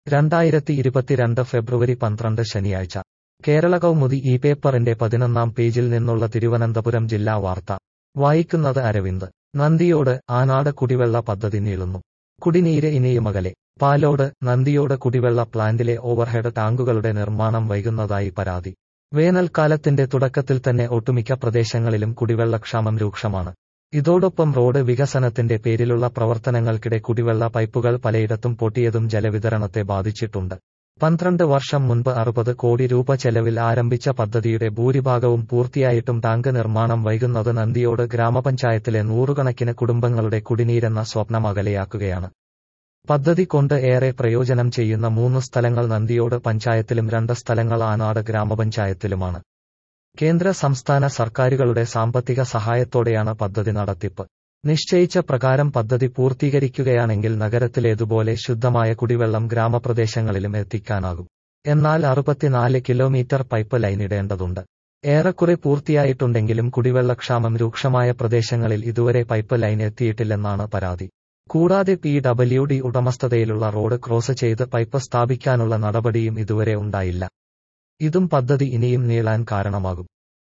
രണ്ടായിരത്തി ഇരുപത്തിരണ്ട് ഫെബ്രുവരി പന്ത്രണ്ട് ശനിയാഴ്ച കേരള കൗമുദി ഈ പേപ്പറിന്റെ പതിനൊന്നാം പേജിൽ നിന്നുള്ള തിരുവനന്തപുരം ജില്ലാ വാർത്ത വായിക്കുന്നത് അരവിന്ദ് നന്ദിയോട് ആനാട് കുടിവെള്ള പദ്ധതി നീളുന്നു കുടിനീര് ഇനിയുമകലെ പാലോട് നന്ദിയോട് കുടിവെള്ള പ്ലാന്റിലെ ഓവർഹെഡ് ടാങ്കുകളുടെ നിർമ്മാണം വൈകുന്നതായി പരാതി വേനൽക്കാലത്തിന്റെ തുടക്കത്തിൽ തന്നെ ഒട്ടുമിക്ക പ്രദേശങ്ങളിലും കുടിവെള്ളക്ഷാമം രൂക്ഷമാണ് ഇതോടൊപ്പം റോഡ് വികസനത്തിന്റെ പേരിലുള്ള പ്രവർത്തനങ്ങൾക്കിടെ കുടിവെള്ള പൈപ്പുകൾ പലയിടത്തും പൊട്ടിയതും ജലവിതരണത്തെ ബാധിച്ചിട്ടുണ്ട് പന്ത്രണ്ട് വർഷം മുൻപ് അറുപത് കോടി രൂപ ചെലവിൽ ആരംഭിച്ച പദ്ധതിയുടെ ഭൂരിഭാഗവും പൂർത്തിയായിട്ടും ടാങ്ക് നിർമ്മാണം വൈകുന്നത് നന്ദിയോട് ഗ്രാമപഞ്ചായത്തിലെ നൂറുകണക്കിന് കുടുംബങ്ങളുടെ കുടിനീരെന്ന സ്വപ്നം അകലെയാക്കുകയാണ് പദ്ധതി കൊണ്ട് ഏറെ പ്രയോജനം ചെയ്യുന്ന മൂന്ന് സ്ഥലങ്ങൾ നന്ദിയോട് പഞ്ചായത്തിലും രണ്ട് സ്ഥലങ്ങൾ ആനാട് ഗ്രാമപഞ്ചായത്തിലുമാണ് കേന്ദ്ര സംസ്ഥാന സർക്കാരുകളുടെ സാമ്പത്തിക സഹായത്തോടെയാണ് പദ്ധതി നടത്തിപ്പ് നിശ്ചയിച്ച പ്രകാരം പദ്ധതി പൂർത്തീകരിക്കുകയാണെങ്കിൽ നഗരത്തിലേതുപോലെ ശുദ്ധമായ കുടിവെള്ളം ഗ്രാമപ്രദേശങ്ങളിലും എത്തിക്കാനാകും എന്നാൽ അറുപത്തിനാല് കിലോമീറ്റർ പൈപ്പ് ലൈൻ ഇടേണ്ടതുണ്ട് ഏറെക്കുറെ പൂർത്തിയായിട്ടുണ്ടെങ്കിലും കുടിവെള്ളക്ഷാമം രൂക്ഷമായ പ്രദേശങ്ങളിൽ ഇതുവരെ പൈപ്പ് ലൈൻ എത്തിയിട്ടില്ലെന്നാണ് പരാതി കൂടാതെ പി ഡബ്ല്യു ഡി ഉടമസ്ഥതയിലുള്ള റോഡ് ക്രോസ് ചെയ്ത് പൈപ്പ് സ്ഥാപിക്കാനുള്ള നടപടിയും ഇതുവരെ ഉണ്ടായില്ല ഇതും പദ്ധതി ഇനിയും നീളാൻ കാരണമാകും